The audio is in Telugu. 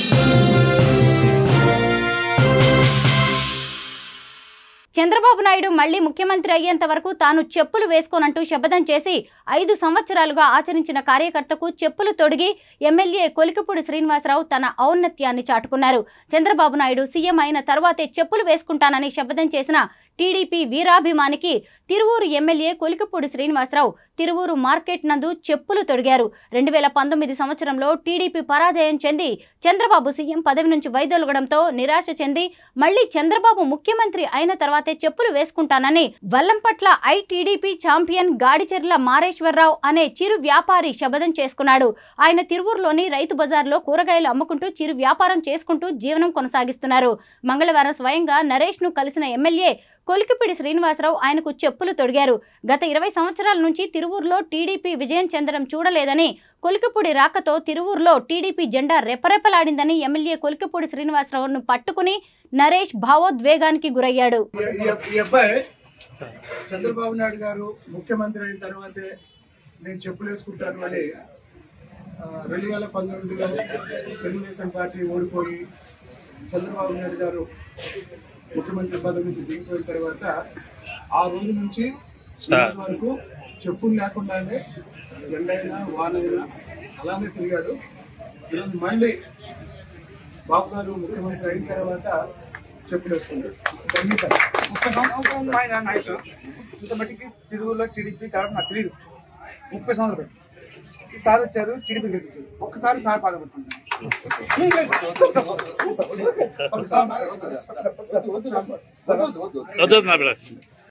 చంద్రబాబు నాయుడు మళ్లీ ముఖ్యమంత్రి అయ్యేంత వరకు తాను చెప్పులు వేసుకోనంటూ శపథం చేసి ఐదు సంవత్సరాలుగా ఆచరించిన కార్యకర్తకు చెప్పులు తొడిగి ఎమ్మెల్యే కొలికపూడి శ్రీనివాసరావు తన ఔన్నత్యాన్ని చాటుకున్నారు చంద్రబాబు నాయుడు సీఎం అయిన తర్వాతే చెప్పులు వేసుకుంటానని శపథం చేసిన టీడీపీ వీరాభిమానికి తిరువూరు ఎమ్మెల్యే కొలికపూడి శ్రీనివాసరావు తిరువూరు మార్కెట్ నందు చెప్పులు తొడిగారు రెండు వేల పంతొమ్మిది సంవత్సరంలో టీడీపీ పరాజయం చెంది చంద్రబాబు సీఎం పదవి నుంచి వైదొలగడంతో నిరాశ చెంది మళ్లీ చంద్రబాబు ముఖ్యమంత్రి అయిన తర్వాతే చెప్పులు వేసుకుంటానని వల్లంపట్ల ఐటీడీపీ ఛాంపియన్ గాడిచెర్ల మారేశ్వరరావు అనే చిరు వ్యాపారి శపథం చేసుకున్నాడు ఆయన తిరువూరులోని రైతు బజార్లో కూరగాయలు అమ్ముకుంటూ చిరు వ్యాపారం చేసుకుంటూ జీవనం కొనసాగిస్తున్నారు మంగళవారం స్వయంగా నరేష్ ను కలిసిన ఎమ్మెల్యే కొలికిపిడి శ్రీనివాసరావు ఆయనకు చెప్పులు తొడిగారు గత ఇరవై సంవత్సరాల నుంచి తిరువూరులో టీడీపీ విజయం చెందడం చూడలేదని కొలికిపూడి రాకతో తిరువూరులో టీడీపీ జెండా రెపరెపలాడిందని ఎమ్మెల్యే కొలికిపూడి శ్రీనివాసరావును పట్టుకుని నరేష్ భావోద్వేగానికి గురయ్యాడు ఈ- ఈ- ఈ అబ్బాయి చంద్రబాబు నాయుడు గారు ముఖ్యమంత్రి అయిన తర్వాతే నేను చెప్పులు వేసుకుంటాను అని ఆ, రెండు వేల పంతొమ్మిదిలో తెలుగుదేశం పార్టీ ఓడిపోయి చంద్రబాబు నాయుడు గారు ముఖ్యమంత్రి పదవి నుంచి దిగిపోయిన తర్వాత ఆ రోజు నుంచి ఈ రోజు వరకు చెప్పులు లేకుండానే ఎండైనా వానైనా అలానే తిరిగాడు ఈరోజు మళ్ళీ బాబు గారు ముఖ్యమంత్రి అయిన తర్వాత చెప్పులు వేసుకుంటాడు సంగీ సార్ ముప్పై సంవత్సరాలు ఆయన నాయకుడు ఇంత మట్టికి తిరుగులో టీడీపీ కాబట్టి నాకు తెలియదు ముప్పై సంవత్సరాలు పెట్టి ఈసారి వచ్చారు టీడీపీ గెలిచారు ఒక్కసారి సార్ పాల్గొంటున్నారు ఒకసారి వద్దు వద్దు నా బిడ్డ